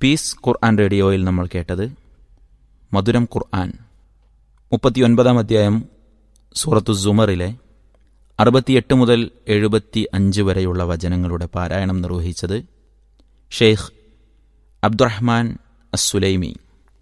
Piece ഖുർആൻ റേഡിയോയിൽ നമ്മൾ കേട്ടത് മധുരം ഖുർആൻ മുപ്പത്തിയൊൻപതാം അധ്യായം സൂറത്തു സുമറിലെ അറുപത്തിയെട്ട് മുതൽ എഴുപത്തി അഞ്ച് വരെയുള്ള വചനങ്ങളുടെ പാരായണം നിർവഹിച്ചത് ഷെയ്ഖ് അബ്ദുറഹ്മാൻ അസുലൈമി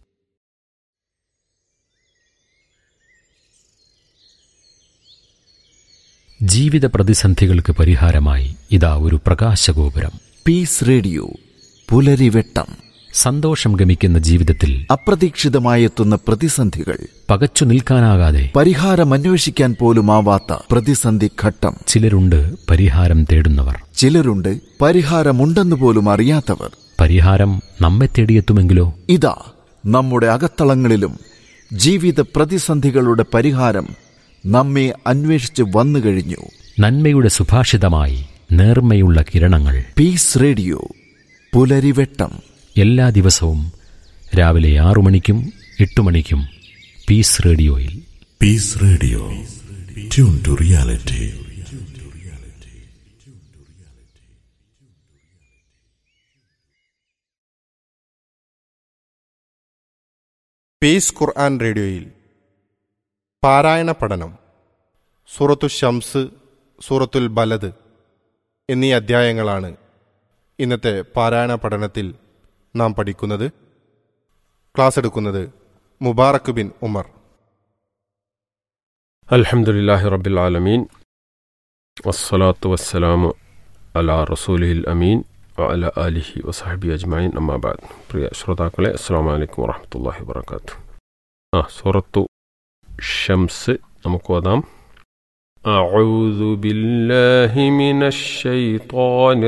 ജീവിത പ്രതിസന്ധികൾക്ക് പരിഹാരമായി ഇതാ ഒരു പ്രകാശഗോപുരം പീസ് റേഡിയോ പുലരിവെട്ടം സന്തോഷം ഗമിക്കുന്ന ജീവിതത്തിൽ അപ്രതീക്ഷിതമായെത്തുന്ന പ്രതിസന്ധികൾ പകച്ചു നിൽക്കാനാകാതെ പരിഹാരമന്വേഷിക്കാൻ പോലുമാവാത്ത പ്രതിസന്ധി ഘട്ടം ചിലരുണ്ട് പരിഹാരം തേടുന്നവർ ചിലരുണ്ട് പരിഹാരമുണ്ടെന്ന് പോലും അറിയാത്തവർ പരിഹാരം നമ്മെ തേടിയെത്തുമെങ്കിലോ ഇതാ നമ്മുടെ അകത്തളങ്ങളിലും ജീവിത പ്രതിസന്ധികളുടെ പരിഹാരം നമ്മെ അന്വേഷിച്ച് വന്നു കഴിഞ്ഞു നന്മയുടെ സുഭാഷിതമായി നേർമ്മയുള്ള കിരണങ്ങൾ പീസ് റേഡിയോ പുലരിവെട്ടം എല്ലാ ദിവസവും രാവിലെ ആറു മണിക്കും എട്ട് മണിക്കും പീസ് റേഡിയോയിൽ Peace Radio. Tune to reality. Peace ഖുർആൻ റേഡിയോയിൽ പാരായണ പഠനം സൂറത്തു ഷംസ് സൂറത്തുൽ ബലദ് എന്നീ അധ്യായങ്ങളാണ് ഇന്നത്തെ പാരായണ പഠനത്തിൽ നാം പഠിക്കുന്നത് ക്ലാസ് എടുക്കുന്നത് മുബാറക് ബിൻ ഉമർ الحمد لله رب العالمين والصلاة والسلام على رسوله الأمين وعلى آله وصحبه أجمعين أما بعد പ്രിയ ശ്രോതാക്കളെ അസ്സാം വലൈക്കും വറഹമത്തല്ലാഹി വബർക്കാത്തു ആ സൂറത്തു ഷംസ് നമുക്ക് ഓതാം أعوذ بالله من الشيطان